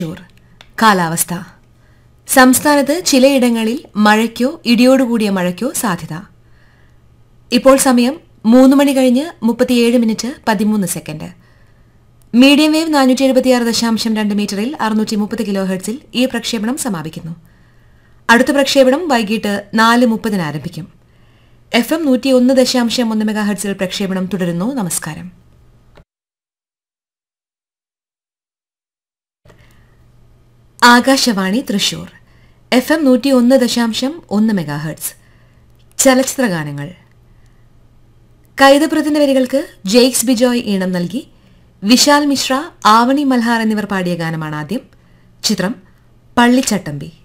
തൃശൂർ കാലാവസ്ഥ സംസ്ഥാനത്ത് ചിലയിടങ്ങളിൽ മഴയ്ക്കോ ഇടിയോടുകൂടിയ മഴയ്ക്കോ സാധ്യത ഇപ്പോൾ സമയം മൂന്ന് മണി കഴിഞ്ഞ് മുപ്പത്തിയേഴ് മിനിറ്റ് പതിമൂന്ന് സെക്കൻഡ് മീഡിയം വേവ് നാനൂറ്റി എഴുപത്തിയാറ് ദശാംശം രണ്ട് മീറ്ററിൽ അറുന്നൂറ്റി മുപ്പത് കിലോ ഹെർട്സിൽ ഈ പ്രക്ഷേപണം സമാപിക്കുന്നു അടുത്ത പ്രക്ഷേപണം വൈകിട്ട് നാല് മുപ്പതിന് ആരംഭിക്കും എഫ് എം നൂറ്റി ഒന്ന് ദശാംശം ഒന്ന് മെഗാ ഹെർട്സിൽ പ്രക്ഷേപണം തുടരുന്നു നമസ്കാരം ആകാശവാണി തൃശൂർ എഫ് എം നൂറ്റി ഒന്ന് ദശാംശം ഒന്ന് മെഗാ ഹെർട്സ് ചലച്ചിത്ര ഗാനങ്ങൾ കൈതപ്രതിന്റെ വരികൾക്ക് ജെയ്ക്സ് ബിജോയ് ഈണം നൽകി വിശാൽ മിശ്ര ആവണി മൽഹാർ എന്നിവർ പാടിയ ഗാനമാണ് ആദ്യം ചിത്രം പള്ളിച്ചട്ടമ്പി